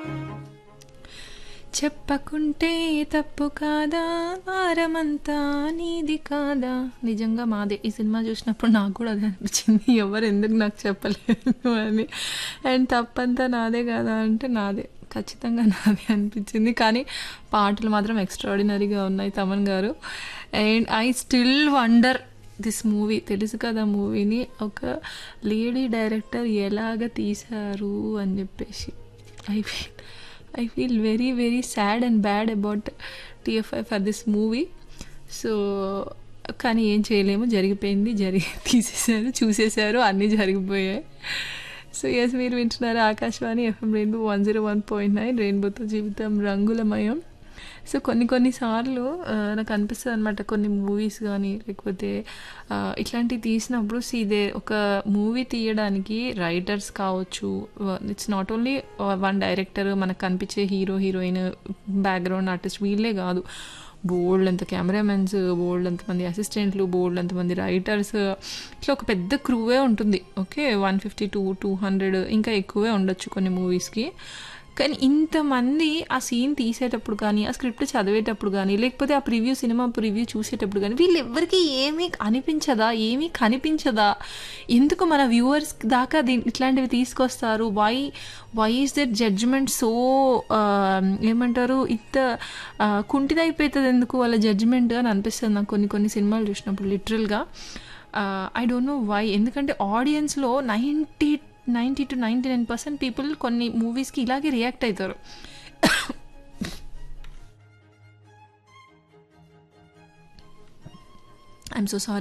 చెప్పకుంటే తప్పు కాదా వారమంతా నీది కాదా నిజంగా మాదే ఈ సినిమా చూసినప్పుడు నాకు కూడా అదే అనిపించింది ఎవరు ఎందుకు నాకు చెప్పలేదు అని అండ్ తప్పంతా నాదే కాదా అంటే నాదే ఖచ్చితంగా నాదే అనిపించింది కానీ పాటలు మాత్రం ఎక్స్ట్రాడినరీగా ఉన్నాయి Thaman garu and I still wonder this movie తెలుసు కదా మూవీని ఒక లేడీ డైరెక్టర్ ఎలాగ తీశారు అని చెప్పేసి I feel I feel very very sad and bad about TFI for this movie so కానీ ఏం చేయలేము జరిగిపోయింది జరిగి తీసేశారు చూసేశారు అన్నీ జరిగిపోయాయి సో ఎస్ మీరు వింటున్నారు Akashvani FM rainbow one zero one point nine రెయిన్బోతో జీవితం రంగులమయం సో కొన్ని కొన్నిసార్లు నాకు అనిపిస్తుంది అనమాట కొన్ని మూవీస్ కానీ లేకపోతే ఇట్లాంటివి తీసినప్పుడు ఇదే ఒక మూవీ తీయడానికి రైటర్స్ కావచ్చు it's not only one director మనకు కనిపించే హీరో హీరోయిన్ బ్యాక్గ్రౌండ్ ఆర్టిస్ట్ వీళ్ళే కాదు బోల్డ్ అంత కెమెరామెన్స్ బోల్డ్ అంతమంది అసిస్టెంట్లు బోల్డ్ అంతమంది రైటర్స్ ఇట్లా ఒక పెద్ద క్రూవే ఉంటుంది okay one fifty to two hundred ఇంకా ఎక్కువే ఉండొచ్చు కొన్ని మూవీస్కి కానీ ఇంతమంది ఆ సీన్ తీసేటప్పుడు కానీ ఆ స్క్రిప్ట్ చదివేటప్పుడు కానీ లేకపోతే ఆ ప్రివ్యూ సినిమా ప్రివ్యూ చూసేటప్పుడు కానీ వీళ్ళెవ్వరికి ఏమీ అనిపించదా ఏమీ కనిపించదా ఎందుకు మన వ్యూవర్స్ దాకా దీ ఇట్లాంటివి తీసుకొస్తారు why why is that judgement so ఏమంటారు ఇంత కుంటిదైపోతుంది ఎందుకు వాళ్ళ జడ్జ్మెంట్ అని అనిపిస్తుంది నాకు కొన్ని కొన్ని సినిమాలు చూసినప్పుడు లిటరల్గా ఐ డోంట్ నో వై ఎందుకంటే ఆడియన్స్లో ninety ninety to ninety nine percent people కొన్ని మూవీస్కి ఇలాగే రియాక్ట్ అవుతారు ఐఎమ్ సో సారీ